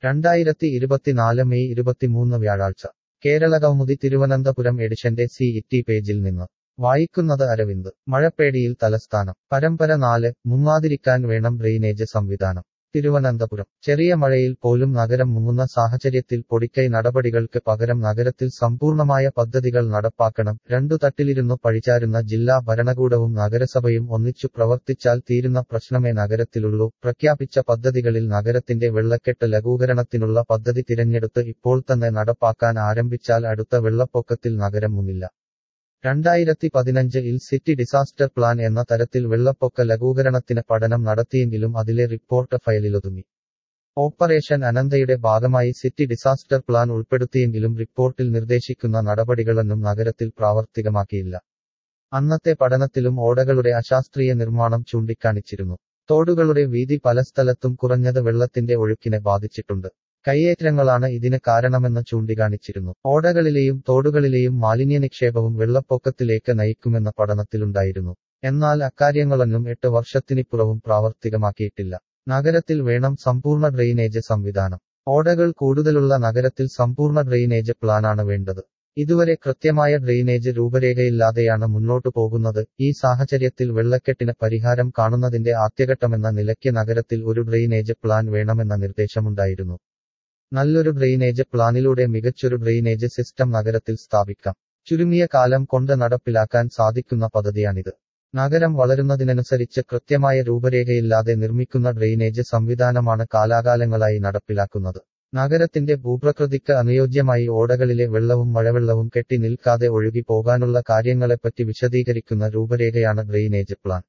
രണ്ടായിരത്തി ഇരുപത്തിനാല് മെയ് ഇരുപത്തിമൂന്ന് വ്യാഴാഴ്ച കേരളകൗമുദി തിരുവനന്തപുരം എഡിഷന്റെ സി ഇറ്റി പേജിൽ നിന്ന് വായിക്കുന്നത് അരവിന്ദ് മഴപ്പേടിയിൽ തലസ്ഥാനം പരമ്പര നാല് മുങ്ങാതിരിക്കാൻ വേണം ഡ്രെയിനേജ് സംവിധാനം തിരുവനന്തപുരം ചെറിയ മഴയിൽ പോലും നഗരം മുങ്ങുന്ന സാഹചര്യത്തിൽ പൊടിക്കൈ നടപടികൾക്ക് പകരം നഗരത്തിൽ സമ്പൂർണമായ പദ്ധതികൾ നടപ്പാക്കണം രണ്ടു തട്ടിലിരുന്നു പഴിചാരുന്ന ജില്ലാ ഭരണകൂടവും നഗരസഭയും ഒന്നിച്ചു പ്രവർത്തിച്ചാൽ തീരുന്ന പ്രശ്നമേ നഗരത്തിലുള്ളൂ പ്രഖ്യാപിച്ച പദ്ധതികളിൽ നഗരത്തിന്റെ വെള്ളക്കെട്ട് ലഘൂകരണത്തിനുള്ള പദ്ധതി തിരഞ്ഞെടുത്ത് ഇപ്പോൾ തന്നെ നടപ്പാക്കാൻ ആരംഭിച്ചാൽ അടുത്ത വെള്ളപ്പൊക്കത്തിൽ നഗരം മുങ്ങില്ല രണ്ടായിരത്തി പതിനഞ്ച് ഇൽ സിറ്റി ഡിസാസ്റ്റർ പ്ലാൻ എന്ന തരത്തിൽ വെള്ളപ്പൊക്ക ലഘൂകരണത്തിന് പഠനം നടത്തിയെങ്കിലും അതിലെ റിപ്പോർട്ട് ഫയലിലൊതുങ്ങി ഓപ്പറേഷൻ അനന്തയുടെ ഭാഗമായി സിറ്റി ഡിസാസ്റ്റർ പ്ലാൻ ഉൾപ്പെടുത്തിയെങ്കിലും റിപ്പോർട്ടിൽ നിർദ്ദേശിക്കുന്ന നടപടികളൊന്നും നഗരത്തിൽ പ്രാവർത്തികമാക്കിയില്ല അന്നത്തെ പഠനത്തിലും ഓടകളുടെ അശാസ്ത്രീയ നിർമ്മാണം ചൂണ്ടിക്കാണിച്ചിരുന്നു തോടുകളുടെ വീതി പല സ്ഥലത്തും കുറഞ്ഞത് വെള്ളത്തിന്റെ ഒഴുക്കിനെ ബാധിച്ചിട്ടുണ്ട് കയ്യേറ്റങ്ങളാണ് ഇതിന് കാരണമെന്ന് ചൂണ്ടിക്കാണിച്ചിരുന്നു ഓടകളിലെയും തോടുകളിലെയും മാലിന്യ നിക്ഷേപവും വെള്ളപ്പൊക്കത്തിലേക്ക് നയിക്കുമെന്ന പഠനത്തിലുണ്ടായിരുന്നു എന്നാൽ അക്കാര്യങ്ങളൊന്നും എട്ട് വർഷത്തിനിപ്പുറവും പ്രാവർത്തികമാക്കിയിട്ടില്ല നഗരത്തിൽ വേണം സമ്പൂർണ്ണ ഡ്രെയിനേജ് സംവിധാനം ഓടകൾ കൂടുതലുള്ള നഗരത്തിൽ സമ്പൂർണ്ണ ഡ്രെയിനേജ് പ്ലാനാണ് വേണ്ടത് ഇതുവരെ കൃത്യമായ ഡ്രെയിനേജ് രൂപരേഖയില്ലാതെയാണ് മുന്നോട്ടു പോകുന്നത് ഈ സാഹചര്യത്തിൽ വെള്ളക്കെട്ടിന് പരിഹാരം കാണുന്നതിന്റെ ആദ്യഘട്ടമെന്ന നിലയ്ക്ക് നഗരത്തിൽ ഒരു ഡ്രെയിനേജ് പ്ലാൻ വേണമെന്ന നിർദ്ദേശമുണ്ടായിരുന്നു നല്ലൊരു ഡ്രെയിനേജ് പ്ലാനിലൂടെ മികച്ചൊരു ഡ്രെയിനേജ് സിസ്റ്റം നഗരത്തിൽ സ്ഥാപിക്കാം ചുരുങ്ങിയ കാലം കൊണ്ട് നടപ്പിലാക്കാൻ സാധിക്കുന്ന പദ്ധതിയാണിത് നഗരം വളരുന്നതിനനുസരിച്ച് കൃത്യമായ രൂപരേഖയില്ലാതെ നിർമ്മിക്കുന്ന ഡ്രെയിനേജ് സംവിധാനമാണ് കാലാകാലങ്ങളായി നടപ്പിലാക്കുന്നത് നഗരത്തിന്റെ ഭൂപ്രകൃതിക്ക് അനുയോജ്യമായി ഓടകളിലെ വെള്ളവും മഴവെള്ളവും കെട്ടി നിൽക്കാതെ ഒഴുകി പോകാനുള്ള കാര്യങ്ങളെപ്പറ്റി വിശദീകരിക്കുന്ന രൂപരേഖയാണ് ഡ്രെയിനേജ് പ്ലാൻ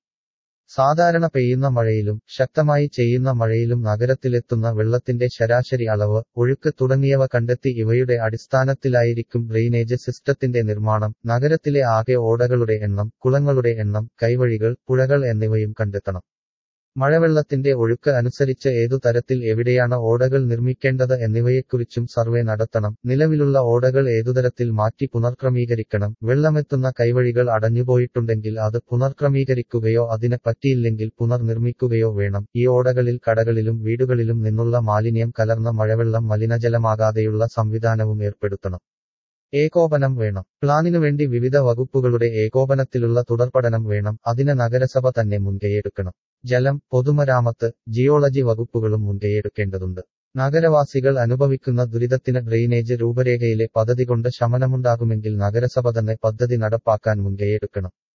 സാധാരണ പെയ്യുന്ന മഴയിലും ശക്തമായി ചെയ്യുന്ന മഴയിലും നഗരത്തിലെത്തുന്ന വെള്ളത്തിന്റെ ശരാശരി അളവ് ഒഴുക്ക് തുടങ്ങിയവ കണ്ടെത്തി ഇവയുടെ അടിസ്ഥാനത്തിലായിരിക്കും ഡ്രെയിനേജ് സിസ്റ്റത്തിന്റെ നിർമ്മാണം നഗരത്തിലെ ആകെ ഓടകളുടെ എണ്ണം കുളങ്ങളുടെ എണ്ണം കൈവഴികൾ പുഴകൾ എന്നിവയും കണ്ടെത്തണം മഴവെള്ളത്തിന്റെ ഒഴുക്ക് അനുസരിച്ച് ഏതു തരത്തിൽ എവിടെയാണ് ഓടകൾ നിർമ്മിക്കേണ്ടത് എന്നിവയെക്കുറിച്ചും സർവേ നടത്തണം നിലവിലുള്ള ഓടകൾ ഏതുതരത്തിൽ മാറ്റി പുനർക്രമീകരിക്കണം വെള്ളമെത്തുന്ന കൈവഴികൾ അടഞ്ഞുപോയിട്ടുണ്ടെങ്കിൽ അത് പുനർക്രമീകരിക്കുകയോ അതിന് പറ്റിയില്ലെങ്കിൽ പുനർനിർമ്മിക്കുകയോ വേണം ഈ ഓടകളിൽ കടകളിലും വീടുകളിലും നിന്നുള്ള മാലിന്യം കലർന്ന മഴവെള്ളം മലിനജലമാകാതെയുള്ള സംവിധാനവും ഏർപ്പെടുത്തണം ഏകോപനം വേണം പ്ലാനിനു വേണ്ടി വിവിധ വകുപ്പുകളുടെ ഏകോപനത്തിലുള്ള തുടർപഠനം വേണം അതിന് നഗരസഭ തന്നെ മുൻകൈയെടുക്കണം ജലം പൊതുമരാമത്ത് ജിയോളജി വകുപ്പുകളും മുൻകൈയെടുക്കേണ്ടതുണ്ട് നഗരവാസികൾ അനുഭവിക്കുന്ന ദുരിതത്തിന് ഡ്രെയിനേജ് രൂപരേഖയിലെ പദ്ധതി കൊണ്ട് ശമനമുണ്ടാകുമെങ്കിൽ നഗരസഭ തന്നെ പദ്ധതി നടപ്പാക്കാൻ മുൻകൈയെടുക്കണം